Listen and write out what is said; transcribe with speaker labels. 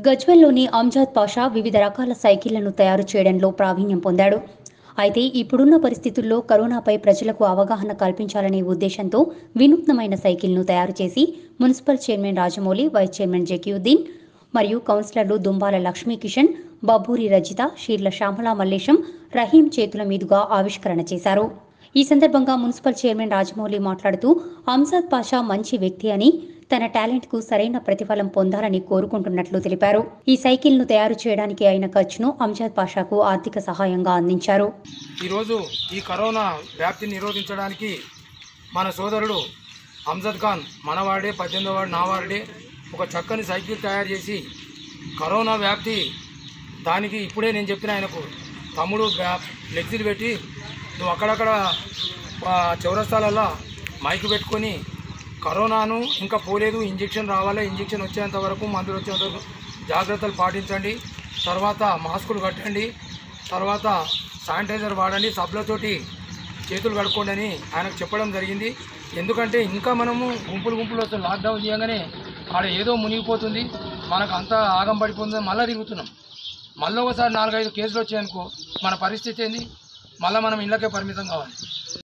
Speaker 1: గజ్వెల్లోని అంజాద్ పాషా వివిధ రకాల సైకిళ్లను తయారు చేయడంలో ప్రావీణ్యం పొందాడు అయితే ఇప్పుడున్న పరిస్థితుల్లో కరోనాపై ప్రజలకు అవగాహన కల్పించాలనే ఉద్దేశంతో వినూత్నమైన సైకిల్ను తయారు చేసి municipal chairman Rajamouli vice chairman Zakiuddin మరియు కౌన్సిలర్లు దుంబాల లక్ష్మీ కిషన్ బబ్బూరి రజిత షీర్ల శ్యామల మల్లేశం రహీం చేతుల మీదుగా ఆవిష్కరణ చేశారు ఈ సందర్భంగా మున్సిపల్ చైర్మన్ రాజమౌళి మాట్లాడుతూ అంజాద్ పాషా మంచి వ్యక్తి అని తన టాలెంట్ కు సరైన ప్రతిఫలం పొందాలని కోరుకుంటున్నట్లు తెలిపారు ఈ సైకిల్ ను తయారు చేయడానికి అయిన ఖర్చును అంజాద్ పాషాకు ఆర్థిక సహాయంగా అందించారు
Speaker 2: ఈరోజు ఈ కరోనా వ్యాప్తిని నిరోధించడానికి మన సోదరుడు అంజద్ ఖాన్ మనవాడే పద్దెనిమిదో వాడు నా వాడే ఒక చక్కని సైకిల్ తయారు చేసి కరోనా వ్యాప్తి దానికి ఇప్పుడే నేను చెప్పిన ఆయనకు తమ్ముడు బ్యా ఫ్లెక్సీలు పెట్టి నువ్వు అక్కడక్కడ ఆ, చౌరస్తాలల్లో మైక్ పెట్టుకొని కరోనాను ఇంకా పోలేదు ఇంజెక్షన్ రావాలి ఇంజెక్షన్ వచ్చేంత వరకు మందులు వచ్చేంత వరకు జాగ్రత్తలు పాటించండి తర్వాత మాస్కులు కట్టండి తర్వాత శానిటైజర్ వాడండి సబ్బులతోటి చేతులు కడుక్కోండి అని ఆయనకు చెప్పడం జరిగింది ఎందుకంటే ఇంకా మనము గుంపులు గుంపులు వస్తే లాక్డౌన్ చేయగానే ఆడ ఏదో మునిగిపోతుంది మనకు అంతా ఆగం పడిపోతుంది మళ్ళీ తిరుగుతున్నాం మళ్ళీ ఒకసారి నాలుగైదు కేసులు వచ్చాయనుకో మన పరిస్థితి ఏంది మళ్ళీ మనం ఇళ్ళకే పరిమితం కావాలి